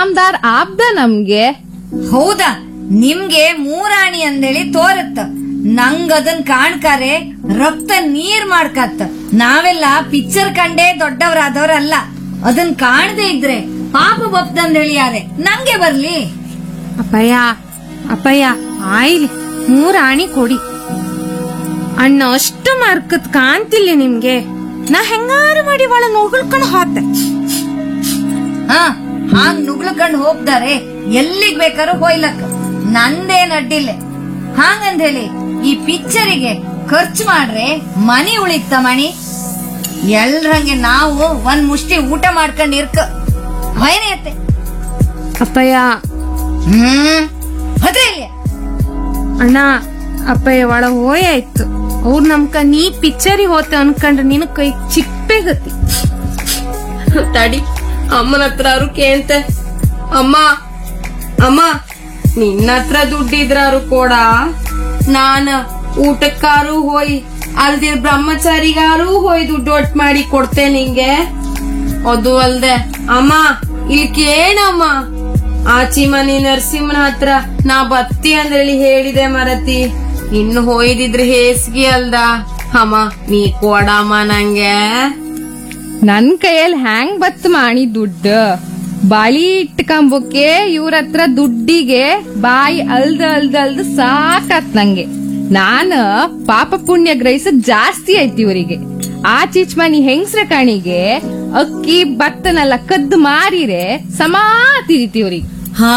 ನಾಮದಾರ್ ಆಬ್ದ ನಮ್ಗೆ ಹೌದಾ ನಿಮ್ಗೆ ಮೂರಾಣಿ ಅಂದೇಳಿ ತೋರತ್ತ ನಂಗ್ ಅದನ್ ಕಾಣ್ಕಾರೆ ರಕ್ತ ನೀರ್ ಮಾಡ್ಕತ್ತ ನಾವೆಲ್ಲ ಪಿಕ್ಚರ್ ಕಂಡೇ ದೊಡ್ಡವರಾದವ್ರಲ್ಲ ಅದನ್ ಕಾಣದೇ ಇದ್ರೆ ಪಾಪ ಬಪ್ದಂದೇಳಿ ಯಾರೆ ನಂಗೆ ಬರ್ಲಿ ಅಪ್ಪಯ್ಯ ಅಪ್ಪಯ್ಯ ಆಯ್ಲಿ ಮೂರ್ ಆಣಿ ಕೊಡಿ ಅಣ್ಣ ಅಷ್ಟು ಮಾರ್ಕತ್ ಕಾಣ್ತಿಲ್ಲ ನಿಮ್ಗೆ ನಾ ಹೆಂಗಾರು ಮಾಡಿ ಒಳ ನೋಡ್ಕೊಂಡು ಹೋತೆ ಹಾ ಹಾಂಗ್ ನುಗ್ಲಕಂಡ್ ಹೋಗ್ತಾರೆ ಎಲ್ಲಿಗ್ ಬೇಕಾದ್ರೂ ಹೋಯ್ಲಕ್ ನಂದೇನ್ ಅಡ್ಡಿಲ್ಲ ಹಾಂಗಂದ್ ಹೇಳಿ ಈ ಪಿಕ್ಚರಿಗೆ ಖರ್ಚು ಮಾಡ್ರೆ ಮನಿ ಉಳಿತ ಮಣಿ ಎಲ್ರಂಗೆ ನಾವು ಒಂದ್ ಮುಷ್ಟಿ ಊಟ ಮಾಡ್ಕೊಂಡ್ ಇರ್ಕ ಭಯನೇ ಅಪ್ಪಯ್ಯ ಹ್ಮ್ ಅದೇ ಇಲ್ಲ ಅಣ್ಣ ಅಪ್ಪಯ್ಯ ಒಳ ಹೋಯಾಯ್ತು ಅವ್ರು ನಮ್ಕ ನೀ ಪಿಕ್ಚರಿಗೆ ಹೋತೆ ಅನ್ಕೊಂಡ್ರೆ ನಿನ್ ಕೈ ಚಿಪ್ಪೆ ಗತಿ ತಡಿ ಅಮ್ಮನ ಹತ್ರ ಅವ್ರು ಕೇಳ್ತೆ ಅಮ್ಮ ಅಮ್ಮ ನಿನ್ನ ಹತ್ರ ದುಡ್ಡಿದ್ರಾರು ಕೊಡ ನಾನ ಊಟಕ್ಕಾರು ಹೋಯ್ ಅಲ್ದಿರ್ ಬ್ರಹ್ಮಚಾರಿಗಾರು ಹೋಯ್ ದುಡ್ಡು ಒಟ್ ಮಾಡಿ ಕೊಡ್ತೆ ನಿಂಗೆ ಅದು ಅಲ್ದೆ ಅಮ್ಮ ಇಲ್ಲಿ ಕೇಳಮ್ಮ ಆಚಿ ಮನಿ ನರಸಿಂಹನ ಹತ್ರ ನಾ ಬತ್ತಿ ಅಂದ್ರೇಳಿ ಹೇಳಿದೆ ಮರತಿ ಇನ್ನು ಹೋಯ್ದಿದ್ರೆ ಹೇಸ್ಗಿ ಅಲ್ದ ಅಮ್ಮ ನೀ ಕೊಡಮ್ಮ ನಂಗೆ ನನ್ ಕೈಯಲ್ಲಿ ಹ್ಯಾಂಗ್ ಬತ್ ಮಾಣಿ ದುಡ್ಡು ಬಾಳಿ ಇಟ್ಕೊಂಬಕ್ಕೆ ಇವ್ರ ಹತ್ರ ದುಡ್ಡಿಗೆ ಬಾಯಿ ಅಲ್ದ ಅಲ್ದ ಅಲ್ದ ಸಾಕತ್ ನಂಗೆ ನಾನ ಪಾಪ ಪುಣ್ಯ ಗ್ರಹಿಸದ್ ಜಾಸ್ತಿ ಐತಿ ಇವರಿಗೆ ಆ ಚಿಚ್ಮನಿ ಹೆಂಗ್ಸ್ರ ಕಾಣಿಗೆ ಅಕ್ಕಿ ಭತ್ತನೆಲ್ಲ ಕದ್ದು ಮಾರಿರೆ ಸಮಾತಿದಿತಿ ಇವ್ರಿಗೆ ಹಾ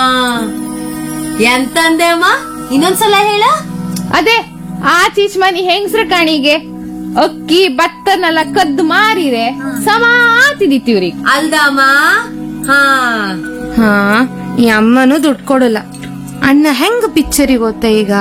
ಎಂತಂದೆ ಅಮ್ಮ ಇನ್ನೊಂದ್ಸಲ ಹೇಳ ಅದೇ ಆ ಚಿಚ್ಮನಿ ಹೆಂಗ್ಸ್ರ ಕಾಣಿಗೆ ಅಕ್ಕಿ ಭತ್ತನೆಲ್ಲ ಕದ್ದು ಮಾರಿರೆ ಸಮಾತಿದಿತಿ ಇವ್ರಿಗೆ ಅಲ್ದಮ್ಮ ಹಾ ಹಾ ಈ ಅಮ್ಮನೂ ದುಡ್ಡು ಕೊಡಲ್ಲ ಅಣ್ಣ ಹೆಂಗ್ ಪಿಕ್ಚರಿಗೆ ಹೋತ ಈಗ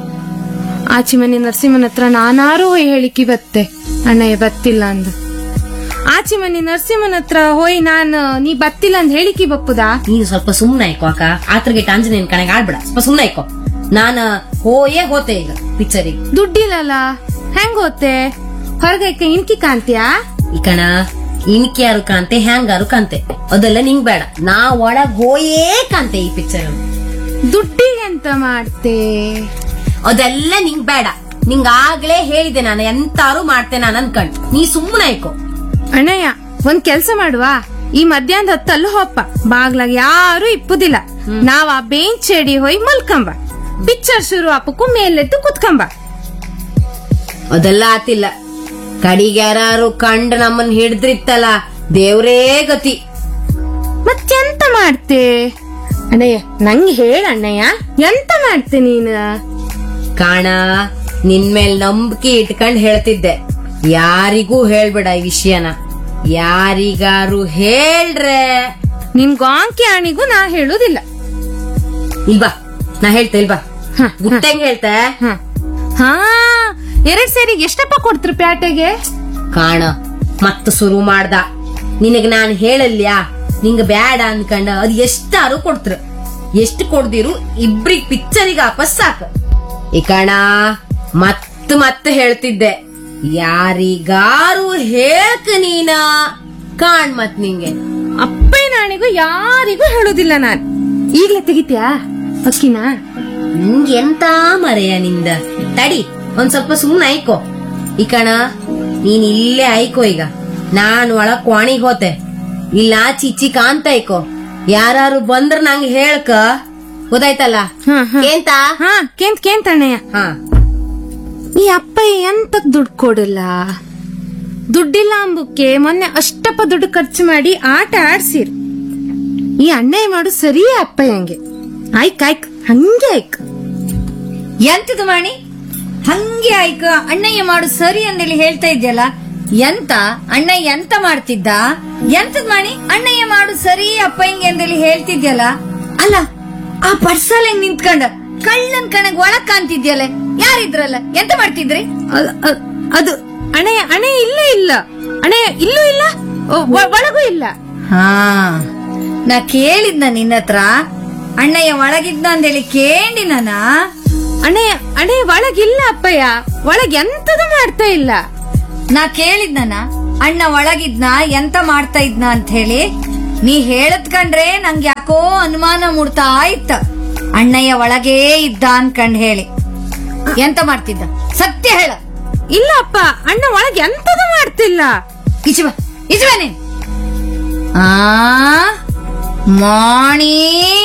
ಆಚಿ ಮನೆ ನರಸಿಂಹನ ಹತ್ರ ನಾನಾರು ಹೋಯ್ ಹೇಳಿಕಿ ಬತ್ತೆ ಅಣ್ಣಯ್ಯ ಬತ್ತಿಲ್ಲ ಅಂದ ಆಚಿ ಮನೆ ನರಸಿಂಹನ ಹತ್ರ ಹೋಯ್ ನಾನು ನೀ ಬತ್ತಿಲ್ಲ ಅಂದ್ ಹೇಳಿಕಿ ಬಪ್ಪುದಾ ನೀನು ಸ್ವಲ್ಪ ಸುಮ್ನೆ ಆಯ್ಕೋ ಅಕ್ಕ ಆತ್ರಗೆ ಆಂಜನೇಯನ್ ಕಣಗೆ ಆಡ್ಬೇಡ ಸ್ವಲ್ಪ ಸುಮ್ನೆ ಆಯ್ಕೋ ನಾನ ಹೋಯೇ ಹೋತೆ ಈಗ ಪಿಕ್ಚರಿಗೆ ದುಡ್ಡಿಲ್ಲಲ್ಲ ಹೆಂಗ್ ಹೋತೆ ಹೊರಗೈಕ ಇನ್ಕಿ ಕಾಂತ್ಯಾ ಈ ಕಣ ಇನ್ಕೆ ಯಾರು ಕಾಂತೆ ಹ್ಯಾಂಗಾರು ಕಾಂತೆ ಅದೆಲ್ಲ ನಿಂಗ್ ಬೇಡ ನಾ ಒಳಗ್ ಹೋಯೇ ಕಾಂತೆ ಈ ಪಿಕ್ಚರ್ ದುಡ್ಡಿಗೆ ಎಂತ ಮಾಡ್ತೆ ಅದೆಲ್ಲ ನಿಂಗ್ ಬೇಡ ನಿಂಗ್ ಆಗ್ಲೇ ಹೇಳಿದೆ ನಾನು ಎಂತಾರು ಮಾಡ್ತೆ ನಾನು ಅನ್ಕಂಡ್ ನೀ ಸುಮ್ಮನೆ ಆಯ್ಕೋ ಅಣ್ಣಯ್ಯ ಒಂದ್ ಕೆಲ್ಸ ಮಾಡುವ ಈ ಮಧ್ಯಾಹ್ನದ ಹೊತ್ತಲ್ಲೂ ಹೋಪ್ಪ ಬಾಗ್ಲಾಗ ಯಾರು ಇಪ್ಪುದಿಲ್ಲ ನಾವ್ ಆ ಬೆಂಚ್ ಎಡಿ ಹೋಯ್ ಮಲ್ಕಂಬ ಪಿಕ್ಚರ್ ಶುರು ಆಪಕ್ಕೂ ಮೇಲೆದ್ದು ಕುತ್ಕಂಬ ಅದೆಲ್ಲ ಆತಿಲ್ಲ ಕಡಿಗೆ ಯಾರು ಕಂಡ್ ನಮ್ಮನ್ ಹಿಡ್ದ್ರಿತ್ತಲ್ಲ ದೇವ್ರೇ ಗತಿ ಮತ್ತೆಂತ ಮಾಡ್ತೆ ಅಣ್ಣಯ್ಯ ನಂಗೆ ಹೇಳ ಅಣ್ಣಯ್ಯ ಎಂತ ಮಾಡ್ತೆ ನೀನು ಕಾಣ ನಿನ್ ಮೇಲ್ ನಂಬಿಕೆ ಇಟ್ಕೊಂಡ್ ಹೇಳ್ತಿದ್ದೆ ಯಾರಿಗೂ ಹೇಳ್ಬೇಡ ಈ ವಿಷಯನ ಯಾರಿಗಾರು ಹೇಳ್ರೆ ನಿನ್ ಗಾಂಕಿ ಆಣಿಗೂ ನಾ ಹೇಳುದಿಲ್ಲ ಇಲ್ವಾ ನಾ ಹೇಳ್ತೆ ಇಲ್ವಾ ಹ, ಗುಟ್ಟಂಗ್ ಹೇಳ್ತೆ ಹ. ಹಾ ಎರಡ್ ಸೇರಿ ಎಷ್ಟಪ್ಪ ಕೊಡ್ತ್ರಿ ಪ್ಯಾಟೆಗೆ ಕಾಣ ಮತ್ತ ಶುರು ಮಾಡ್ದ ನಿನಗ್ ನಾನ್ ಹೇಳಲ್ಯಾ ನಿಂಗ ಬ್ಯಾಡ ಅನ್ಕಂಡ ಅದ್ ಎಷ್ಟಾರು ಕೊಡ್ತ್ರ ಎಷ್ಟು ಕೊಡ್ದಿರು ಇಬ್ರಿಗ್ ಪಿಕ್ಚರಿಗೆ ವಾಪಸ್ ಸಾಕ ಈ ಕಣ ಮತ್ತ ಮತ್ತ ಹೇಳ್ತಿದ್ದೆ ಯಾರಿಗಾರು ಹೇಳ್ಕ ನೀನ ಕಾಣ್ ಮತ್ ನಿಂಗೆ ಅಪ್ಪಯ್ಯನಾಣಿಗೂ ಯಾರಿಗೂ ಹೇಳುದಿಲ್ಲ ನಾನ್ ಈಗ್ಲೇ ತೆಗಿತ್ಯಾ ಅಕ್ಕಿನ ನಿಂಗೆ ಎಂತ ಮರೆಯ ನಿಂದ ತಡಿ ಒಂದ್ ಸ್ವಲ್ಪ ಸುಮ್ನೆ ಆಯ್ಕೋ ಈ ಕಣ ನೀನ್ ಇಲ್ಲೇ ಆಯ್ಕೋ ಈಗ ನಾನ್ ಒಳಗ್ ಕ್ವಾಣಿಗ್ ಹೋತೆ ಇಲ್ಲ ಚಿಚ್ಚಿ ಕಾಂತ ಆಯ್ಕೋ ಯಾರು ಬಂದ್ರ ನಂಗೆ ಹೇಳ್ಕ ಗೊತ್ತಾಯ್ತಲ್ಲ ಹ, ಹ. ಕೇಂತ ಹಾ ಕೇಂತ್ ಕೇಂತ್ ಅಣ್ಣಯ್ಯ ಹಾ ಈ ಅಪ್ಪ ಎಂತಕ್ ದುಡ್ಡು ಕೊಡಲ್ಲ ದುಡ್ಡಿಲ್ಲ ಅಂಬುಕ್ಕೆ ಮೊನ್ನೆ ಅಷ್ಟಪ್ಪ ದುಡ್ಡು ಖರ್ಚು ಮಾಡಿ ಆಟ ಆಡ್ಸಿರ್ ಈ ಅಣ್ಣಯ್ಯ ಮಾಡು ಸರಿಯೇ ಅಪ್ಪಯ್ಯಂಗೆ ಆಯ್ಕ್ ಆಯ್ಕ್ ಹಂಗೆ ಆಯ್ಕ್ ಎಂತದು ಮಾಣಿ ಹಂಗೆ ಆಯ್ಕ ಅಣ್ಣಯ್ಯ ಮಾಡು ಸರಿ ಅಂದೇಳಿ ಹೇಳ್ತಾ ಇದ್ಯಲ್ಲ ಎಂತ ಅಣ್ಣಯ್ಯ ಎಂತ ಮಾಡ್ತಿದ್ದ ಎಂತದ್ ಮಾಣಿ ಅಣ್ಣಯ್ಯ ಮಾಡು ಸರಿ ಅಪ್ಪ ಹಿಂಗೆ ಅಂದೇಳಿ ಹೇಳ್ತಿದ್ಯಲ್ಲ ಅಲ್ಲ ಆ ಪರ್ಸಲ್ ಹೆಂಗ್ ನಿಂತ್ಕೊಂಡ ಕಳ್ಳನ್ ಕಣಗ್ ಒಳಗ್ ಕಾಣ್ತಿದ್ಯಲ್ಲ ಯಾರಿದ್ರಲ್ಲ ಎಂತ ಮಾಡ್ತಿದ್ರಿ ಅ- ಅ- ಅದು ಅಣ್ಣಯ್ಯ ಅಣ್ಣಯ್ಯ ಇಲ್ಲೇ ಇಲ್ಲ ಅಣ್ಣಯ್ಯ ಇಲ್ಲೂ ಇಲ್ಲ ಒ- ಒ- ಒಳಗೂ ಇಲ್ಲ ಹಾ ನಾ ಕೇಳಿದ್ನ ನಿನ್ನ ಹತ್ರ ಅಣ್ಣಯ್ಯ ಒಳಗಿದ್ನ ಅಂದೇಳಿ ಕೇಳಿ ನಾನ ಅಣ್ಣಯ್ಯ ಅಣ್ಣಯ್ಯ ಒಳಗಿಲ್ಲ ಅಪ್ಪಯ್ಯ ಒಳಗ್ ಎಂತದು ಮಾಡ್ತಾ ಇಲ್ಲ ನಾ ಕೇಳಿದ್ನ ಅಣ್ಣ ಒಳಗಿದ್ನ ಎಂತ ಮಾಡ್ತಾ ಇದ್ನ ಅಂತ ಹೇಳಿ ನೀ ಹೇಳದ್ ಕಂಡ್ರೆ ನಂಗೆ ಯಾಕೋ ಯಾಕೋ ಅನುಮಾನ ಮೂಡ್ತಾ ಆಯ್ತ ಅಣ್ಣಯ್ಯ ಒಳಗೇ ಇದ್ದ ಅನ್ಕಂಡ್ ಹೇಳಿ ಎಂತ ಮಾಡ್ತಿದ್ದ ಸತ್ಯ ಹೇಳ ಇಲ್ಲ ಅಪ್ಪ ಅಣ್ಣ ಒಳಗೆ ಎಂತದು ಮಾಡ್ತಿಲ್ಲ ಇಚುವ ಇಚುವ ನೀನ್ ಆ ಮಾಣಿ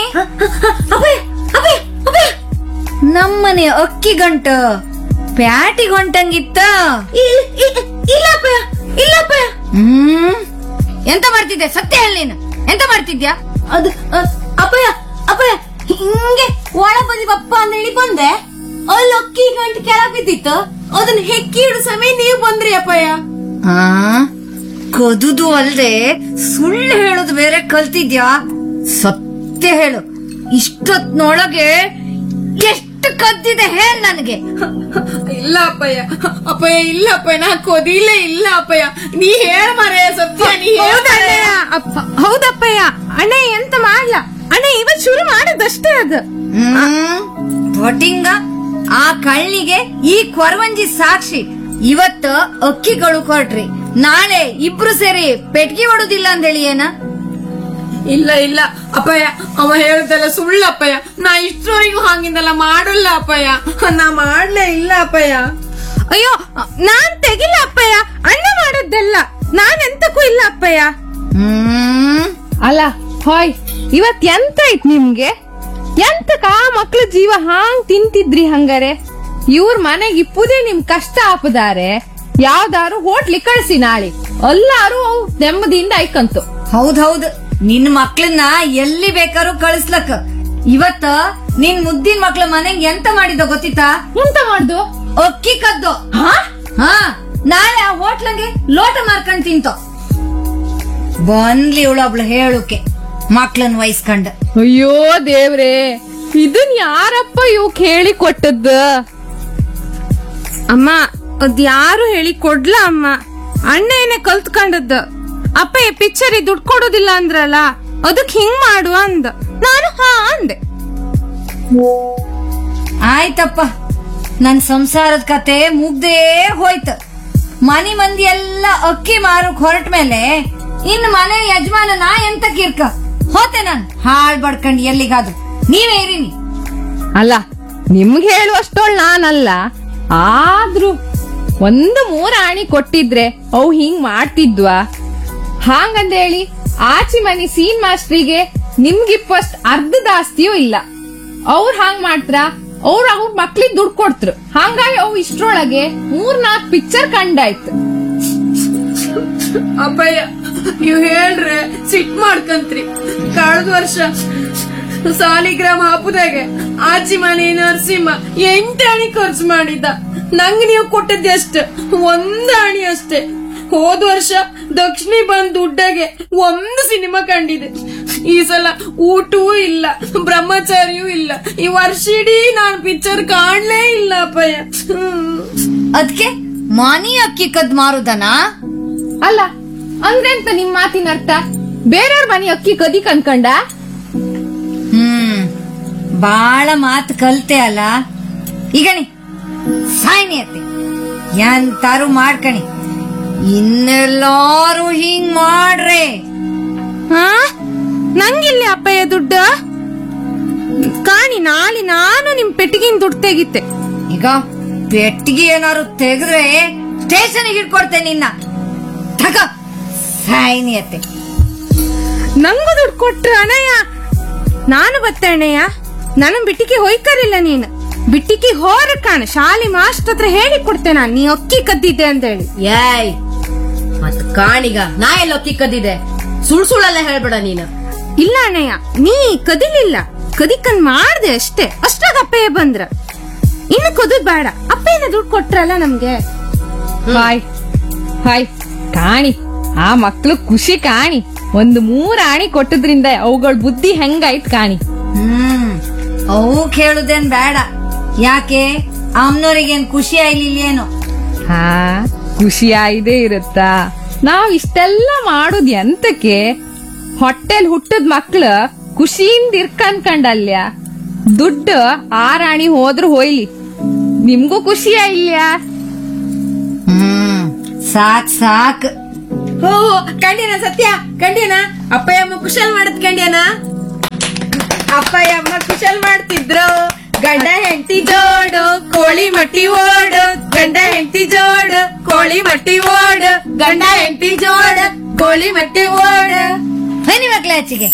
ನಮ್ಮನೆ ಅಕ್ಕಿ ಗಂಟ ಪ್ಯಾಟಿ ಗಂಟಂಗಿತ್ತ ಇಲ್ಲಪ್ಪ ಇಲ್ಲಪ್ಪ ಹ್ಮ್ ಎಂತ ಮಾಡ್ತಿದ್ದೆ ಸತ್ಯ ಹೇಳಿ ನೀನು ಎಂತ ಮಾಡ್ತಿದ್ಯಾ ಅದು ಅಪ್ಪಯ್ಯ ಅಪ್ಪಯ್ಯ ಹಿಂಗೆ ಒಳ ಬದಿ ಬಪ್ಪ ಅಂತ ಹೇಳಿ ಬಂದೆ ಅಲ್ಲಿ ಅಕ್ಕಿ ಗಂಟು ಕೆಳಗ್ ಬಿದ್ದಿತ್ತು ಅದನ್ನ ಹೆಕ್ಕಿ ಇಡು ಸಮಯ ನೀವು ಬಂದ್ರಿ ಅಪ್ಪಯ್ಯ ಆ ಕದುದು ಅಲ್ದೆ ಸುಳ್ಳು ಹೇಳೋದು ಬೇರೆ ಕಲ್ತಿದ್ಯಾ ಸತ್ಯ ಹೇಳು ಇಷ್ಟೊತ್ನೊಳಗೆ ಎಷ್ಟು ಕದ್ದಿದೆ ಹೇಳ್ ನನಗೆ ಇಲ್ಲ ಅಪ್ಪಯ್ಯ ಅಪ್ಪಯ್ಯ ಇಲ್ಲ ಅಪ್ಪಯ್ಯ ನಾ ಕೊದಿಲೇ ಇಲ್ಲ ಅಪ್ಪಯ್ಯ ನೀ ಹೇಳ ಮರೆ ಸತ್ಯ ನೀ ಹೇಳ ಹೌದಣ್ಣಯ್ಯ ಅಪ್ಪ ಹೌದಪ್ಪಯ್ಯ ಅಣ್ಣ ಎಂತ ಮಾಡ್ಲ ಅಣ್ಣ ಇವತ್ ಶುರು ಮಾಡದಷ್ಟೇ ಅದು ಹ್ಮ್ ಪೊಟಿಂಗ ಆ ಕಳ್ಳಿಗೆ ಈ ಕೊರವಂಜಿ ಸಾಕ್ಷಿ ಇವತ್ತು ಅಕ್ಕಿಗಳು ಕೊಟ್ರಿ ನಾಳೆ ಇಬ್ರು ಸೇರಿ ಪೆಟ್ಗಿ ಹೊಡುದಿಲ್ಲ ಅಂದೇಳಿ ಏನ ಇಲ್ಲ ಇಲ್ಲ ಅಪ್ಪಯ್ಯ ಅವ ಹೇಳ್ದಲ್ಲ ಸುಳ್ಳು ಅಪ್ಪಯ್ಯ ನಾ ಇಷ್ಟರವರೆಗೂ ಹಂಗಿಂದಲ್ಲ ಮಾಡಲ್ಲ ಅಪ್ಪಯ್ಯ ನಾ ಮಾಡ್ಲೇ ಇಲ್ಲ ಅಪ್ಪಯ್ಯ ಅಯ್ಯೋ ನಾನ್ ತೆಗಿಲ್ಲ ಅಪ್ಪಯ್ಯ ಅಣ್ಣ ಮಾಡದ್ದೆಲ್ಲ ನಾನ್ ಎಂತಕ್ಕೂ ಇಲ್ಲ ಅಪ್ಪಯ್ಯ ಹ್ಮ್ ಅಲ್ಲ ಹಾಯ್ ಇವತ್ ಎಂತ ಐತ್ ನಿಮ್ಗೆ ಎಂತಕ ಆ ಮಕ್ಳ ಜೀವ ಹಾಂಗ್ ತಿಂತಿದ್ರಿ ಹಂಗಾರೆ ಇವ್ರ ಮನೆಗ್ ಇಪ್ಪುದೇ ನಿಮ್ ಕಷ್ಟ ಆಪದಾರೆ ಯಾವ್ದಾರು ಹೋಟ್ಲಿ ಕಳ್ಸಿ ನಾಳೆ ಎಲ್ಲಾರು ಅವ್ ನೆಮ್ಮದಿಯಿಂದ ಐಕಂತು ಹೌದೌದು ನಿನ್ ಮಕ್ಳನ್ನ ಎಲ್ಲಿ ಬೇಕಾದ್ರೂ ಕಳಿಸ್ಲಕ್ ಇವತ್ತ ನಿನ್ ಮುದ್ದಿನ ಮಕ್ಳ ಮನೆಗ್ ಎಂತ ಮಾಡಿದ ಗೊತ್ತಿತ್ತಾ ಎಂತ ಮಾಡ್ದು ಅಕ್ಕಿ ಕದ್ದು ಹಾ ನಾಳೆ ಆ ಹೋಟ್ಲಂಗೆ ಲೋಟ ಮಾರ್ಕೊಂಡ್ ತಿಂತೋ ಬಂದ್ಲಿ ಇವಳೊಬ್ಳು ಹೇಳುಕೆ ಮಕ್ಳನ್ ವಹಿಸ್ಕೊಂಡ ಅಯ್ಯೋ ದೇವ್ರೇ ಇದನ್ ಯಾರಪ್ಪ ಇವ್ಕ್ ಹೇಳಿ ಕೊಟ್ಟದ್ದ ಅಮ್ಮ ಅದ್ ಯಾರು ಹೇಳಿ ಕೊಡ್ಲ ಅಮ್ಮ ಅಣ್ಣ ಏನೇ ಕಲ್ತ್ಕೊಂಡದ್ದು ಅಪ್ಪಯ್ಯ ಪಿಕ್ಚರ್ ದುಡ್ಡು ಕೊಡೋದಿಲ್ಲ ಅಂದ್ರಲ್ಲ ಅದಕ್ ಹಿಂಗ್ ಮಾಡು ಅಂದ ನಾನು ಹಾ ಅಂದೆ ಆಯ್ತಪ್ಪ ನನ್ ಸಂಸಾರದ ಕತೆ ಮುಗ್ದೇ ಹೋಯ್ತು ಮನಿ ಮಂದಿ ಎಲ್ಲ ಅಕ್ಕಿ ಮಾರಕ್ ಹೊರಟ ಮೇಲೆ ಇನ್ ಮನೆ ಯಜಮಾನ ನಾ ಎಂತ ಕಿರ್ಕ ಹೋತೆ ನಾನ್ ಹಾಳ್ ಬಡ್ಕಂಡ್ ಎಲ್ಲಿಗಾದ್ರು ನೀವೇ ಇರಿನಿ ಅಲ್ಲ ನಿಮ್ಗೆ ಹೇಳುವಷ್ಟೊಳ್ ನಾನಲ್ಲ ಆದ್ರೂ ಒಂದು ಮೂರ ಆಣಿ ಕೊಟ್ಟಿದ್ರೆ ಅವು ಹಿಂಗ್ ಮಾಡ್ತಿದ್ವಾ ಹಾಂಗಂದೇಳಿ ಆಚಿ ಮನಿ ಸೀನ್ ಮಾಸ್ಟ್ರಿಗೆ ನಿಮ್ಗಿಪ್ಪಸ್ಟ್ ಅರ್ಧದ ಆಸ್ತಿಯೂ ಇಲ್ಲ ಅವ್ರ ಹಾಂಗ್ ಮಾಡ್ತ್ರ ಅವ್ರ ಅವ್ರ ಮಕ್ಳಿಗ್ ದುಡ್ಡು ಕೊಡ್ತ್ರು ಹಂಗಾಗಿ ಅವು ಇಷ್ಟ್ರೊಳಗೆ ಮೂರ್ ನಾಲ್ಕ್ ಪಿಕ್ಚರ್ ಕಂಡಾಯ್ತು ಅಪ್ಪಯ್ಯ ನೀವ್ ಹೇಳ್ರೆ ಸಿಟ್ ಮಾಡ್ಕಂತ್ರಿ ಕಳೆದ ವರ್ಷ ಸಾಲಿಗ್ರಾಮ ಹಬ್ಬದಾಗೆ ಆಚಿ ಮನೆ ನರಸಿಂಹ ಎಂಟು ಅಣಿ ಖರ್ಚು ಮಾಡಿದ್ದ ನಂಗ್ ನೀವು ಕೊಟ್ಟದ್ದೆ ಅಷ್ಟು ಒಂದ್ ಅಣಿ ಅಷ್ಟೇ ಹೋದ ವರ್ಷ ದಕ್ಷಿಣಿ ಬಂದ್ ದುಡ್ಡಾಗೆ ಒಂದು ಸಿನಿಮಾ ಕಂಡಿದೆ ಈ ಸಲ ಊಟವೂ ಇಲ್ಲ ಬ್ರಹ್ಮಚಾರಿಯೂ ಇಲ್ಲ ಈ ವರ್ಷ ಇಡೀ ನಾನ್ ಪಿಕ್ಚರ್ ಕಾಣ್ಲೇ ಇಲ್ಲ ಅಪ್ಪಯ್ಯ ಹ್ಮ್. ಅದ್ಕೆ ಮನಿ ಅಕ್ಕಿ ಕದ್ ಮಾರುದನಾ ಅಲ್ಲ ಅಂದ್ರೆಂತ ನಿಮ್ ಮಾತಿನ ಅರ್ಥ ಬೇರೆಯವ್ರ ಮನಿ ಅಕ್ಕಿ ಕದಿ ಕನ್ಕಂಡ ಹ್ಮ್ ಬಾಳ ಮಾತು ಕಲ್ತೆ ಅಲ್ಲ ಈಗಣಿ ಸಾಯ್ನಿ ಅತ್ತೆ ಎಂತಾರು ಮಾಡ್ಕಣಿ ಇನ್ನೆಲ್ಲಾರು ಹಿಂಗ್ ಮಾಡ್ರೆ ಹಾ ನಂಗಿಲ್ಲಿ ಅಪ್ಪಯ್ಯ ದುಡ್ಡು ಕಾಣಿ ನಾಳೆ ನಾನು ನಿಮ್ ಪೆಟ್ಟಿಗಿನ ದುಡ್ಡು ತೆಗಿತೆ ಈಗ ಪೆಟ್ಟಿಗೆ ಏನಾರು ತೆಗೆದ್ರೆ ಸ್ಟೇಷನ್ಗೆ ಹಿಡ್ಕೊಡ್ತೇನೆ ನಿನ್ನ ತಗ ಸಾಯ್ನಿ ಅತ್ತೆ ನಂಗೂ ದುಡ್ಡು ಕೊಟ್ರು ಅಣ್ಣಯ್ಯ ನಾನು ಬತ್ತೆ ಅಣ್ಣಯ್ಯ ನನ್ನ ಬಿಟ್ಟಿಗೆ ಹೊಯ್ಕರಿಲ್ಲ ನೀನು ಬಿಟ್ಟಿಗೆ ಹೋರ ಕಾಣ ಶಾಲೆ ಮಾಸ್ಟರ್ ಹತ್ರ ಹೇಳಿ ಕೊಡ್ತೆ ನಾನು ನೀ ಅಕ್ಕಿ ಕದ್ದಿದ್ದೆ ಅಂತ ಹೇಳಿ ಏಯ್ ಮತ್ ಕಾಣಿಗ ನಾ ಎಲ್ಲ ಅಕ್ಕಿ ಕದ್ದಿದೆ ಸುಳ್ ಸುಳ್ಳೆಲ್ಲ ಹೇಳ್ಬೇಡ ನೀನು ಇಲ್ಲ ಅಣ್ಣಯ್ಯ ನೀ ಕದಿಲಿಲ್ಲ ಕದಿಕನ್ ಮಾಡ್ದೆ ಅಷ್ಟೇ ಅಷ್ಟಾಗ ಅಪ್ಪಯ್ಯ ಬಂದ್ರ ಇನ್ನು ಕದದ್ ಬೇಡ ಅಪ್ಪಯ್ಯನ ದುಡ್ಡು ಕೊಟ್ರಲ್ಲ ನಮ್ಗೆ ಹಾಯ್ ಹಾಯ್ ಕಾಣಿ ಆ ಮಕ್ಳು ಖುಷಿ ಕಾಣಿ ಒಂದು ಮೂರ್ ಆಣಿ ಕೊಟ್ಟದ್ರಿಂದ ಅವುಗಳ ಬುದ್ಧಿ ಹೆಂಗಾಯ್ತ್ ಕಾಣಿ ಹ್ಮ್ ಅವು ಕೇಳುದೇನ್ ಬೇಡ ಯಾಕೆ ಅಮ್ನೋರಿಗೇನ್ ಖುಷಿ ಆಗ್ಲಿಲ್ಲೇನು ಹಾ ಖುಷಿ ಆಯ್ದೇ ಇರುತ್ತಾ ನಾವ್ ಇಷ್ಟೆಲ್ಲ ಮಾಡುದ್ ಎಂತಕ್ಕೆ ಹೊಟ್ಟೆಲ್ ಹುಟ್ಟದ್ ಮಕ್ಳು ಖುಷಿಯಿಂದ ಇರ್ಕನ್ಕಂಡಲ್ಯ ದುಡ್ಡು ಆರಾಣಿ ಹೋದ್ರು ಹೋಯ್ಲಿ ನಿಮ್ಗೂ ಖುಷಿ ಇಲ್ಯಾ ಹ್ಮ್ ಸಾಕ್ ಸಾಕ್ ಓ ಕಂಡ್ಯಾನ ಸತ್ಯ ಕಂಡ್ಯಾನ ಅಪ್ಪಯ್ಯ ಅಮ್ಮ ಕುಶಲ್ ಮಾಡದ್ ಕಂಡ್ಯಾನ ಅಪ್ಪ ಅಮ್ಮ ಕುಶಲ್ ಮಾಡ್ತಿದ್ರು ಗಂಡ ಹೆಂಡತಿ ಜೋಡು ಕೋಳಿ ಮಟ್ಟಿ ಓಡು ಗಂಡ ಹೆಂಡತಿ ಜೋಡು ಕೋಳಿ ಮಟ್ಟಿ ಓಡು ಗಂಡ ಹೆಂಡತಿ ಜೋಡು ಕೋಳಿ ಮಟ್ಟಿ ಓಡು ಬನ್ನಿ ಮಕ್ಳ ಆಚೆಗೆ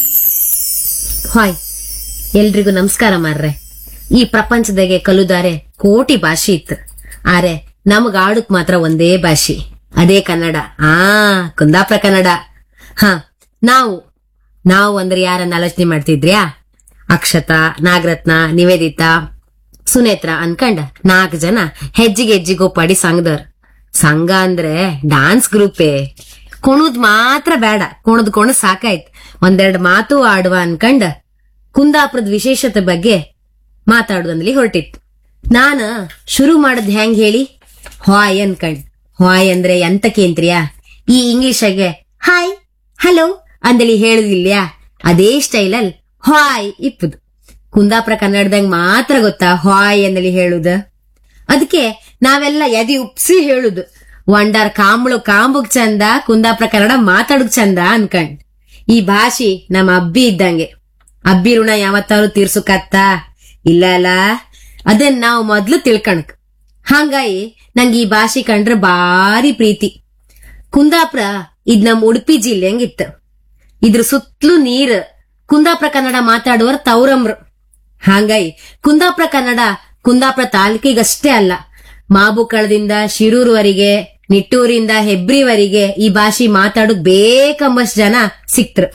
ಹಾಯ್ ಎಲ್ರಿಗೂ ನಮಸ್ಕಾರ ಮಾರ್ರೆ ಈ ಪ್ರಪಂಚದಾಗೆ ಕಲುದಾರೆ ಕೋಟಿ ಭಾಷೆ ಇತ್ತು ಆರೆ ನಮಗ ಆಡುಕ್ ಮಾತ್ರ ಒಂದೇ ಭಾಷೆ ಅದೇ ಕನ್ನಡ ಆ ಕುಂದಾಪುರ ಕನ್ನಡ ಹ ನಾವು ನಾವು ಅಂದ್ರೆ ಯಾರನ್ನ ಆಲೋಚನೆ ಮಾಡ್ತಿದ್ರ್ಯಾ ಅಕ್ಷತಾ ನಾಗರತ್ನ ನಿವೇದಿತಾ ಸುನೇತ್ರ ಅನ್ಕಂಡ ನಾಲ್ಕು ಜನ ಹೆಜ್ಜಿಗೆ ಹೆಜ್ಜಿಗೋಪಾಡಿ ಸಂಘದವ್ರ ಸಂಘ ಅಂದ್ರೆ ಡಾನ್ಸ್ ಗ್ರೂಪೇ ಕುಣುದ್ ಮಾತ್ರ ಬೇಡ ಕುಣದ್ ಕುಣದ್ ಸಾಕಾಯ್ತು ಒಂದೆರಡು ಮಾತು ಆಡುವ ಅನ್ಕಂಡ ಕುಂದಾಪುರದ ವಿಶೇಷತೆ ಬಗ್ಗೆ ಮಾತಾಡುದಂದ್ಲಿ ಹೊರಟಿತ್ತು ನಾನ ಶುರು ಮಾಡದ್ ಹೆಂಗ್ ಹೇಳಿ ಹಾಯ್ ಅನ್ಕಂಡ್ ಹಾಯ್ ಅಂದ್ರೆ ಎಂತಕೇಂತ್ರಿಯಾ ಈ ಇಂಗ್ಲಿಷಾಗೆ ಹಾಯ್ ಹಲೋ ಅಂದೇಳಿ ಹೇಳುದಿಲ್ಯಾ ಅದೇ ಸ್ಟೈಲಲ್ಲಿ ಹಾಯ್ ಇಪ್ಪುದು ಕುಂದಾಪುರ ಕನ್ನಡದಂಗ್ ಮಾತ್ರ ಗೊತ್ತಾ ಹಾಯ್ ಅಂದೇಳಿ ಹೇಳುದ ಅದಕ್ಕೆ ನಾವೆಲ್ಲ ಎದಿ ಉಪ್ಸಿ ಹೇಳುದು ವಂಡಾರ್ ಕಾಂಬಳು ಕಾಂಬುಗ್ ಚಂದ ಕುಂದಾಪುರ ಕನ್ನಡ ಮಾತಾಡುಗ್ ಚಂದ ಅನ್ಕಂಡ್ ಈ ಭಾಷೆ ನಮ್ಮ ಅಬ್ಬಿ ಇದ್ದಂಗೆ ಅಬ್ಬಿ ಋಣ ಯಾವತ್ತಾರು ತೀರ್ಸುಕತ್ತ ಇಲ್ಲ ಅಲ್ಲ ಅದನ್ನ ನಾವು ಮೊದ್ಲು ತಿಳ್ಕಣಕ್ ಹಂಗಾಗಿ ನಂಗೆ ಈ ಭಾಷೆ ಕಂಡ್ರೆ ಬಾರಿ ಪ್ರೀತಿ ಕುಂದಾಪುರ ಇದ್ ನಮ್ ಉಡುಪಿ ಜಿಲ್ಲೆ ಹಂಗಿತ್ತು ಇದ್ರ ಸುತ್ತಲೂ ನೀರ್ ಕುಂದಾಪುರ ಕನ್ನಡ ಮಾತಾಡುವರ್ ತೌರಮ್ರು ಹಾಂಗಾಗಿ ಕುಂದಾಪುರ ಕನ್ನಡ ಕುಂದಾಪುರ ತಾಲೂಕಿಗಷ್ಟೇ ಅಲ್ಲ ಮಾಬುಕಳದಿಂದ ಶಿರೂರ್ವರೆಗೆ ನಿಟ್ಟೂರಿಂದ ಹೆಬ್ರಿವರೆಗೆ ಈ ಭಾಷೆ ಮಾತಾಡೋಕ್ ಬೇಕಂಬಷ್ಟು ಜನ ಸಿಕ್ತ್ರು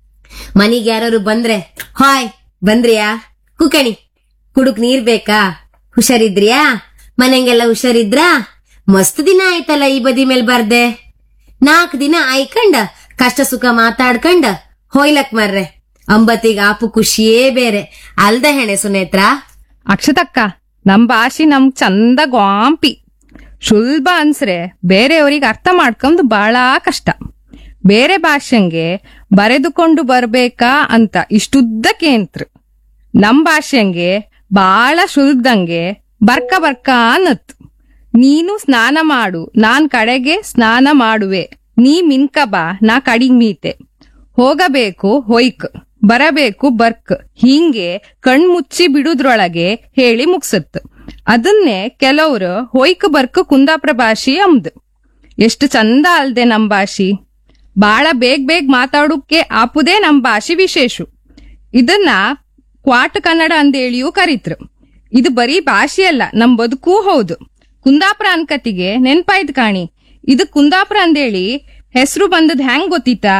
ಮನಿಗ್ ಯಾರು ಬಂದ್ರೆ ಹಾಯ್ ಬಂದ್ರಿಯಾ ಕುಕಣಿ ಕುಡುಕ್ ನೀರ್ ಬೇಕಾ ಹುಷಾರಿದ್ರಿಯಾ ಮನೆಗೆಲ್ಲ ಹುಷಾರಿದ್ರಾ ಮಸ್ತ್ ದಿನ ಆಯ್ತಲ್ಲ ಈ ಬದಿ ಮೇಲ್ ಬರ್ದೆ ನಾಲ್ಕ್ ದಿನ ಆಯ್ಕಂಡ ಕಷ್ಟ ಸುಖ ಮಾತಾಡ್ಕಂಡ ಹೋಯ್ಲಕ್ ಮರ್ರೆ ಅಂಬತ್ತಿಗ ಆಪು ಖುಷಿಯೇ ಬೇರೆ ಅಲ್ದ ಹೆಣೆ ಸುನೇತ್ರ ಅಕ್ಷತಕ್ಕ ನಮ್ ಭಾಷೆ ನಮ್ಗ್ ಚಂದ ಗಾಂಪಿ ಸುಲಭ ಅನ್ಸ್ರೆ ಬೇರೆಯವ್ರಿಗೆ ಅರ್ಥ ಮಾಡ್ಕೊಂಡು ಬಹಳ ಕಷ್ಟ ಬೇರೆ ಭಾಷೆಂಗೆ ಬರೆದುಕೊಂಡು ಬರ್ಬೇಕಾ ಅಂತ ಇಷ್ಟುದ್ದಕ್ಕೇಂತ್ರ ನಮ್ ಭಾಷೆಂಗೆ ಬಾಳ ಸುಲ್ದಂಗೆ ಬರ್ಕ ಬರ್ಕ ಅನ್ನತ್ ನೀನು ಸ್ನಾನ ಮಾಡು ನಾನ್ ಕಡೆಗೆ ಸ್ನಾನ ಮಾಡುವೆ ನೀ ಮಿನ್ಕ ಬಾ ನಾ ಕಡಿಗ್ ಮೀತೆ ಹೋಗಬೇಕು ಹೊಯ್ಕ್ ಬರಬೇಕು ಬರ್ಕ್ ಹೀಂಗೆ ಕಣ್ಮುಚ್ಚಿ ಬಿಡುದ್ರೊಳಗೆ ಹೇಳಿ ಮುಗ್ಸತ್ ಅದನ್ನೇ ಕೆಲವ್ರು ಹೊಯ್ಕ್ ಬರ್ಕ್ ಕುಂದಾಪುರ ಭಾಷೆ ಅಂಬ್ದ್ ಎಷ್ಟು ಚಂದ ಅಲ್ದೆ ನಮ್ ಭಾಷೆ ಬಾಳ ಬೇಗ ಬೇಗ ಮಾತಾಡೋಕೆ ಆಪುದೇ ನಮ್ ಭಾಷೆ ವಿಶೇಷ ಇದನ್ನ ಕ್ವಾಟ್ ಕನ್ನಡ ಅಂದೇಳಿಯೂ ಕರೀತ್ರು ಇದು ಬರೀ ಭಾಷೆ ಅಲ್ಲ ನಮ್ ಬದುಕೂ ಹೌದು ಕುಂದಾಪುರ ಅನ್ಕತಿಗೆ ನೆನ್ಪಾಯ್ತು ಕಾಣಿ ಇದು ಕುಂದಾಪುರ ಅಂದೇಳಿ ಹೆಸರು ಬಂದದ್ ಹೆಂಗ್ ಗೊತ್ತಿತ್ತಾ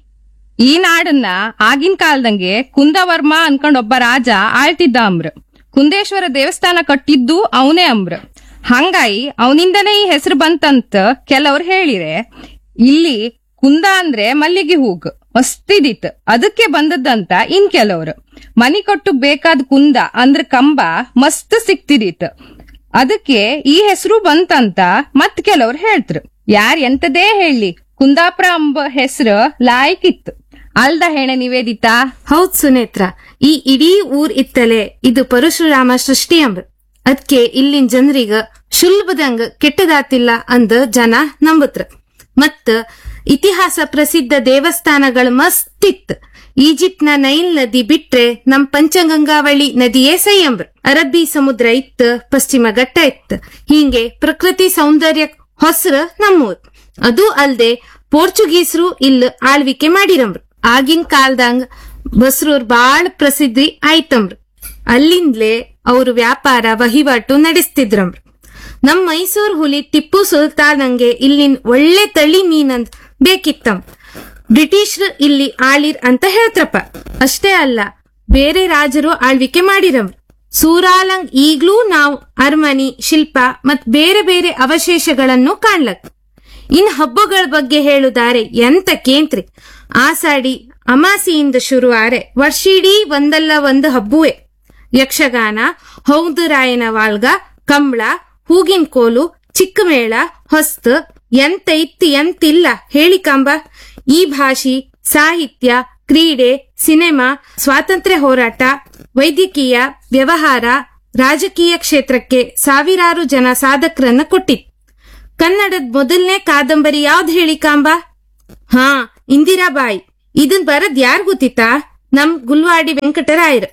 ಈ ನಾಡನ್ನ ಆಗಿನ ಕಾಲದಂಗೆ ಕುಂದವರ್ಮ ಅನ್ಕೊಂಡ್ ಒಬ್ಬ ರಾಜ ಆಳ್ತಿದ್ದ ಅಂಬ್ರ ಕುಂದೇಶ್ವರ ದೇವಸ್ಥಾನ ಕಟ್ಟಿದ್ದು ಅವನೇ ಅಂಬ್ರ ಹಂಗಾಗಿ ಅವನಿಂದನೇ ಈ ಹೆಸರು ಬಂತಂತ ಕೆಲವ್ರು ಹೇಳಿರೆ ಇಲ್ಲಿ ಕುಂದ ಅಂದ್ರೆ ಮಲ್ಲಿಗೆ ಹೂಗ್ ಮಸ್ತಿದಿತ್ ಅದಕ್ಕೆ ಬಂದದ್ದಂತ ಇನ್ ಕೆಲವ್ರು ಮನಿ ಕೊಟ್ಟು ಬೇಕಾದ ಕುಂದ ಅಂದ್ರ ಕಂಬ ಮಸ್ತ್ ಸಿಕ್ತಿದಿತ್ ಅದಕ್ಕೆ ಈ ಹೆಸರು ಬಂತಂತ ಮತ್ ಕೆಲವ್ರು ಹೇಳ್ತ್ರು ಯಾರ್ ಎಂತದೇ ಹೇಳಿ ಕುಂದಾಪುರ ಅಂಬ ಹೆಸರು ಲಾಯ್ಕಿತ್ತು ಅಲ್ದ ಹೆಣೆ ನಿವೇದಿತಾ ಹೌದ್ ಸುನೇತ್ರ ಈ ಇಡೀ ಊರ್ ಇತ್ತಲೆ ಇದು ಪರಶುರಾಮ ಸೃಷ್ಟಿ ಅಂಬ ಅದ್ಕೆ ಇಲ್ಲಿನ್ ಜನರಿಗ ಶುಲ್ಬದಂಗ ಕೆಟ್ಟದಾತಿಲ್ಲ ಅಂದ ಜನ ನಂಬುತ್ರ ಮತ್ತ ಇತಿಹಾಸ ಪ್ರಸಿದ್ಧ ದೇವಸ್ಥಾನಗಳು ಮಸ್ತಿತ್ ಈಜಿಪ್ಟ್ನ ನೈಲ್ ನದಿ ಬಿಟ್ರೆ ನಮ್ ಪಂಚಗಂಗಾವಳಿ ನದಿಯೇ ಸೈ ಅಂಬ್ರ ಅರಬ್ಬಿ ಸಮುದ್ರ ಇತ್ ಪಶ್ಚಿಮ ಘಟ್ಟ ಇತ್ ಹೀಗೆ ಪ್ರಕೃತಿ ಸೌಂದರ್ಯ ಹೊಸ್ರ ನಮ್ಮೂರ್ ಅದು ಅಲ್ದೆ ಪೋರ್ಚುಗೀಸರು ಇಲ್ಲಿ ಆಳ್ವಿಕೆ ಮಾಡಿರಂಬ್ರು ಆಗಿನ ಕಾಲದಂಗ ಬಸ್ರೂರ್ ಬಾಳ್ ಪ್ರಸಿದ್ಧಿ ಆಯ್ತಂಬ್ರು ಅಲ್ಲಿಂದ್ಲೇ ಅವ್ರು ವ್ಯಾಪಾರ ವಹಿವಾಟು ನಡೆಸ್ತಿದ್ರಂಬ್ರು ನಮ್ ಮೈಸೂರ್ ಹುಲಿ ಟಿಪ್ಪು ಸುಲ್ತಾನಂಗೆ ಇಲ್ಲಿನ್ ಒಳ್ಳೆ ತಳಿ ಮೀನಂದ್ ಬೇಕಿತ್ತಂ ಬ್ರಿಟಿಷ್ರು ಇಲ್ಲಿ ಆಳಿರ್ ಅಂತ ಹೇಳ್ತ್ರಪ್ಪ ಅಷ್ಟೇ ಅಲ್ಲ ಬೇರೆ ರಾಜರು ಆಳ್ವಿಕೆ ಮಾಡಿರವ್ರು ಸೂರಾಲಂಗ್ ಈಗ್ಲೂ ನಾವು ಅರಮನಿ ಶಿಲ್ಪ ಮತ್ ಬೇರೆ ಬೇರೆ ಅವಶೇಷಗಳನ್ನು ಕಾಣ್ಲಕ್ ಇನ್ ಹಬ್ಬಗಳ ಬಗ್ಗೆ ಹೇಳುದಾರೆ ಎಂತ ಕೇಂತ್ರಿ ಆಸಾಡಿ ಅಮಾಸಿಯಿಂದ ಶುರುವಾರೆ ವರ್ಷಿಡೀ ಒಂದಲ್ಲ ಒಂದು ಹಬ್ಬುವೆ ಯಕ್ಷಗಾನ ಹೌದುರಾಯನ ವಾಲ್ಗ ಕಂಬಳ ಹೂಗಿನ ಕೋಲು ಚಿಕ್ಕಮೇಳ ಹೊಸ್ತು ಎಂತ ಇತ್ತಿ ಎಂತಿಲ್ಲ ಹೇಳಿ ಕಂಬ ಈ ಭಾಷೆ ಸಾಹಿತ್ಯ ಕ್ರೀಡೆ ಸಿನಿಮಾ ಸ್ವಾತಂತ್ರ್ಯ ಹೋರಾಟ ವೈದ್ಯಕೀಯ ವ್ಯವಹಾರ ರಾಜಕೀಯ ಕ್ಷೇತ್ರಕ್ಕೆ ಸಾವಿರಾರು ಜನ ಸಾಧಕರನ್ನ ಕೊಟ್ಟಿತ್ತು ಕನ್ನಡದ ಮೊದಲನೇ ಕಾದಂಬರಿ ಯಾವ್ದು ಹೇಳಿ ಕಾಂಬ ಹಾ ಇಂದಿರಾಬಾಯಿ ಇದನ್ ಬರದ್ ಯಾರ್ ಗೊತ್ತಿತ್ತಾ ನಮ್ ಗುಲ್ವಾಡಿ ವೆಂಕಟರಾಯರ್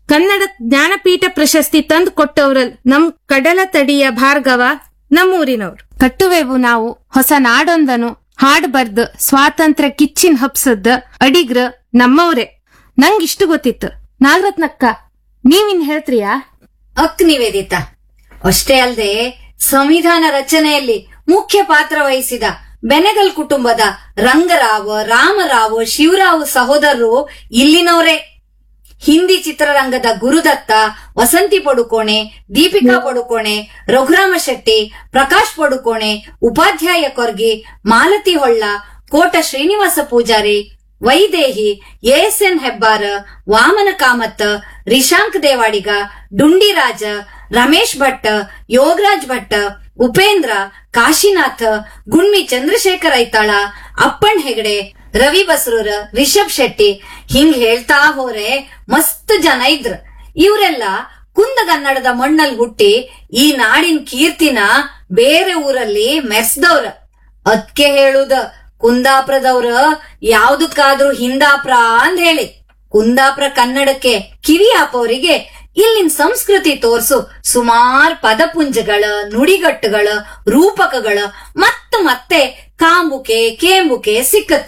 ಕನ್ನಡ ಜ್ಞಾನಪೀಠ ಪ್ರಶಸ್ತಿ ತಂದು ಕೊಟ್ಟವ್ರಲ್ ನಮ್ ಕಡಲ ತಡಿಯ ಭಾರ್ಗವ ನಮ್ಮೂರಿನವ್ರು ಕಟ್ಟುವೆವು ನಾವು ಹೊಸ ನಾಡೊಂದನು ಹಾಡ್ ಬರ್ದ್ ಸ್ವಾತಂತ್ರ್ಯ ಕಿಚ್ಚಿನ್ ಹಬ್ಸದ್ದ ಅಡಿಗ್ರ ನಮ್ಮವ್ರೆ ನಂಗಿಷ್ಟು ಗೊತ್ತಿತ್ತು ನಾಗರತ್ನಕ್ಕ ನೀವಿನ್ ಹೇಳ್ತ್ರಿಯಾ ಅಕ್ ನಿವೇದಿತ ಅಷ್ಟೇ ಅಲ್ಲದೆ ಸಂವಿಧಾನ ರಚನೆಯಲ್ಲಿ ಮುಖ್ಯ ಪಾತ್ರ ವಹಿಸಿದ ಬೆನೆಗಲ್ ಕುಟುಂಬದ ರಂಗರಾವ್ ರಾಮರಾವ್ ಶಿವರಾವ್ ಸಹೋದರರು ಇಲ್ಲಿನವರೇ ಹಿಂದಿ ಚಿತ್ರರಂಗದ ಗುರುದತ್ತ ವಸಂತಿ ಪಡುಕೋಣೆ ದೀಪಿಕಾ ಪಡುಕೋಣೆ ರಘುರಾಮ ಶೆಟ್ಟಿ ಪ್ರಕಾಶ್ ಪಡುಕೋಣೆ ಉಪಾಧ್ಯಾಯ ಕೊರ್ಗಿ ಮಾಲತಿ ಹೊಳ್ಳ ಕೋಟ ಶ್ರೀನಿವಾಸ ಪೂಜಾರಿ ವೈದೇಹಿ ಎಎಸ್ಎನ್ ಹೆಬ್ಬಾರ್ ವಾಮನ ಕಾಮತ್ ರಿಶಾಂಕ್ ದೇವಾಡಿಗ ಡುಂಡಿರಾಜ ರಮೇಶ್ ಭಟ್ ಯೋಗರಾಜ್ ಭಟ್ ಉಪೇಂದ್ರ ಕಾಶಿನಾಥ್ ಗುಣ್ಮಿ ಚಂದ್ರಶೇಖರ್ ಐತಾಳ ಅಪ್ಪಣ್ ಹೆಗಡೆ ರವಿ ಬಸ್ರೂರ್ ರಿಷಬ್ ಶೆಟ್ಟಿ ಹಿಂಗ್ ಹೇಳ್ತಾ ಹೋರೆ ಮಸ್ತ್ ಜನ ಇದ್ರ ಇವರೆಲ್ಲ ಕುಂದಗನ್ನಡದ ಮಣ್ಣಲ್ಲಿ ಹುಟ್ಟಿ ಈ ನಾಡಿನ ಕೀರ್ತಿನ ಬೇರೆ ಊರಲ್ಲಿ ಮೆರ್ಸ್ದವ್ರ ಅದ್ಕೆ ಹೇಳುದ ಕುಂದಾಪುರದವ್ರ ಯಾವ್ದಕ್ಕಾದ್ರೂ ಹಿಂದಾಪ್ರ ಅಂದ್ ಹೇಳಿ ಕುಂದಾಪುರ ಕನ್ನಡಕ್ಕೆ ಕಿವಿ ಹಾಪೋರಿಗೆ ಇಲ್ಲಿನ ಸಂಸ್ಕೃತಿ ತೋರ್ಸು ಸುಮಾರ್ ಪದಪುಂಜಗಳ ನುಡಿಗಟ್ಟುಗಳ ರೂಪಕಗಳ ಮತ್ತ ಮತ್ತೆ ಕಾಂಬುಕೆ ಕೇಂಬುಕೆ ಸಿಕ್ಕತ್ತ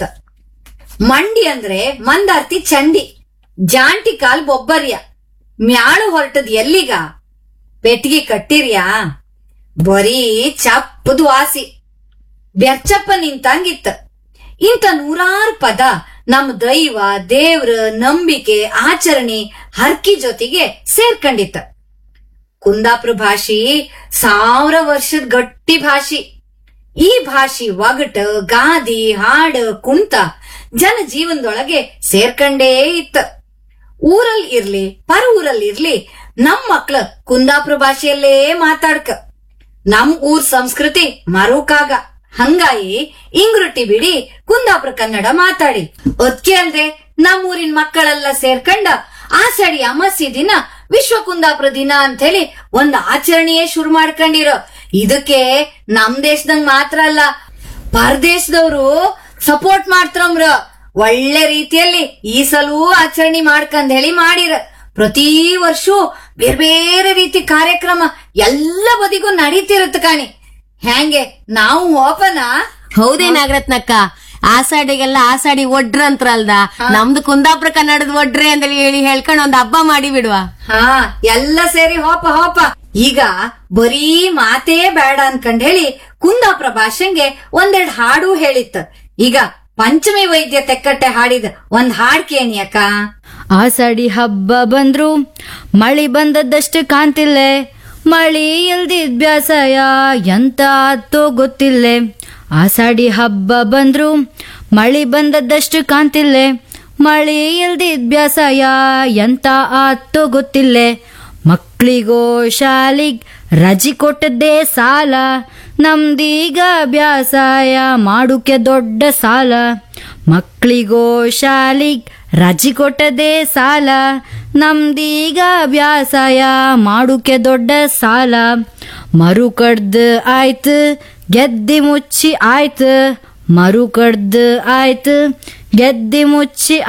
ಮಂಡಿ ಅಂದ್ರೆ ಮಂದಾರ್ತಿ ಚಂಡಿ ಜಾಂಟಿ ಕಾಲ್ ಬೊಬ್ಬರ್ಯ ಮ್ಯಾಳು ಹೊರಟದ್ ಎಲ್ಲಿಗ ಪೆಟ್ಟಿಗೆ ಕಟ್ಟಿರ್ಯಾ ಬರೀ ಚಪ್ಪದು ವಾಸಿ ಬೆರ್ಚಪ್ಪ ನಿಂತಂಗಿತ್ತ ಇಂಥ ನೂರಾರು ಪದ ನಮ್ ದೈವ ದೇವ್ರ ನಂಬಿಕೆ ಆಚರಣೆ ಹರ್ಕಿ ಜೊತೆಗೆ ಸೇರ್ಕೊಂಡಿತ್ತ ಕುಂದಾಪುರ ಭಾಷಿ ಸಾವಿರ ವರ್ಷದ ಗಟ್ಟಿ ಭಾಷಿ ಈ ಭಾಷಿ ಒಗಟ ಗಾದಿ ಹಾಡ ಕುಂತ ಜನ ಜೀವನದೊಳಗೆ ಸೇರ್ಕಂಡೇ ಇತ್ತ ಊರಲ್ಲಿ ಇರ್ಲಿ ಪರ ಊರಲ್ಲಿ ಇರ್ಲಿ ನಮ್ ಮಕ್ಳ ಕುಂದಾಪುರ ಭಾಷೆಯಲ್ಲೇ ಮಾತಾಡ್ಕ ನಮ್ ಊರ್ ಸಂಸ್ಕೃತಿ ಮರುಕಾಗ ಹಂಗಾಗಿ ಇಂಗ್ರುಟಿ ಬಿಡಿ ಕುಂದಾಪುರ ಕನ್ನಡ ಮಾತಾಡಿ ಅದ್ಕೆ ಅಲ್ದೆ ನಮ್ ಊರಿನ ಮಕ್ಕಳೆಲ್ಲ ಸೇರ್ಕಂಡ ಆಷಾಢಿ ಅಮಾಸ್ಯೆ ದಿನ ವಿಶ್ವ ಕುಂದಾಪುರ ದಿನ ಅಂತ ಹೇಳಿ ಒಂದ್ ಆಚರಣೆಯೇ ಶುರು ಮಾಡ್ಕೊಂಡಿರೋ ಇದಕ್ಕೆ ನಮ್ ದೇಶದಂಗ್ ಮಾತ್ರ ಅಲ್ಲ ಪರದೇಶದವ್ರು ಸಪೋರ್ಟ್ ಮಾಡ್ತಾರಮ್ರ ಒಳ್ಳೆ ರೀತಿಯಲ್ಲಿ ಈ ಸಲವೂ ಆಚರಣೆ ಮಾಡ್ಕಂದ್ ಹೇಳಿ ಮಾಡಿರ ಪ್ರತಿ ವರ್ಷ ಬೇರೆ ಬೇರೆ ರೀತಿ ಕಾರ್ಯಕ್ರಮ ಎಲ್ಲ ಬದಿಗೂ ನಡೀತಿರತ್ತ ಕಾಣಿ ಹ್ಯಾಂಗೆ ನಾವು ಓಪನ ಹೌದೇ ನಾಗರತ್ನಕ್ಕ ಆಸಾಡಿಗೆಲ್ಲ ಆಸಾಡಿ ಒಡ್ರ ಅಂತ್ರಲ್ದ ನಮ್ದು ಕುಂದಾಪುರ ಕನ್ನಡದ ಒಡ್ರೆ ಅಂತ ಹೇಳಿ ಹೇಳ್ಕೊಂಡು ಒಂದ್ ಹಬ್ಬ ಮಾಡಿ ಬಿಡುವ ಹಾ ಎಲ್ಲ ಸೇರಿ ಹೋಪ ಹೋಪ ಈಗ ಬರೀ ಮಾತೇ ಬೇಡ ಅನ್ಕಂಡ್ ಹೇಳಿ ಕುಂದಾಪುರ ಭಾಷೆಂಗೆ ಒಂದೆರಡ್ ಹಾಡು ಹೇಳಿತ್ತ ಈಗ ಪಂಚಮಿ ವೈದ್ಯ ತೆಕ್ಕಟ್ಟೆ ಹಾಡಿದ ಒಂದ್ ಹಾಡ್ ಕೇಣಿ ಅಕ್ಕ ಆಷಾಢಿ ಹಬ್ಬ ಬಂದ್ರು ಮಳಿ ಬಂದದ್ದಷ್ಟು ಕಾಣ್ತಿಲ್ಲೆ ಮಳಿ ಇಲ್ದಿದ್ ಬ್ಯಾಸಯ ಎಂತ ಆತೋ ಗೊತ್ತಿಲ್ಲೆ ಆಷಾಢಿ ಹಬ್ಬ ಬಂದ್ರು ಮಳಿ ಬಂದದ್ದಷ್ಟು ಕಾಣ್ತಿಲ್ಲೆ ಮಳಿ ಇಲ್ದಿದ್ ಬ್ಯಾಸಯ ಎಂತ ಆತೋ ಗೊತ್ತಿಲ್ಲೆ ಮಕ್ಳಿಗೋ ಶಾಲಿಗ್ ರಜಿ ಕೊಟ್ಟದ್ದೇ ಸಾಲ ನಮ್ದೀಗ ಬ್ಯಾಸಾಯ ಮಾಡುಕೆ ದೊಡ್ಡ ಸಾಲ ಮಕ್ಳಿಗೋ ಶಾಲಿಗ್ ರಜಿ ಕೊಟ್ಟದೇ ಸಾಲ ನಮ್ದೀಗ ಬ್ಯಾಸಾಯ ಮಾಡುಕೆ ದೊಡ್ಡ ಸಾಲ ಮರು ಕಡ್ದು ಆಯ್ತು ಗೆದ್ದಿ ಮುಚ್ಚಿ ಆಯ್ತು ಮರು ಕಡ್ದು ಆಯ್ತು ಗೆದ್ದಿ ಮುಚ್ಚಿ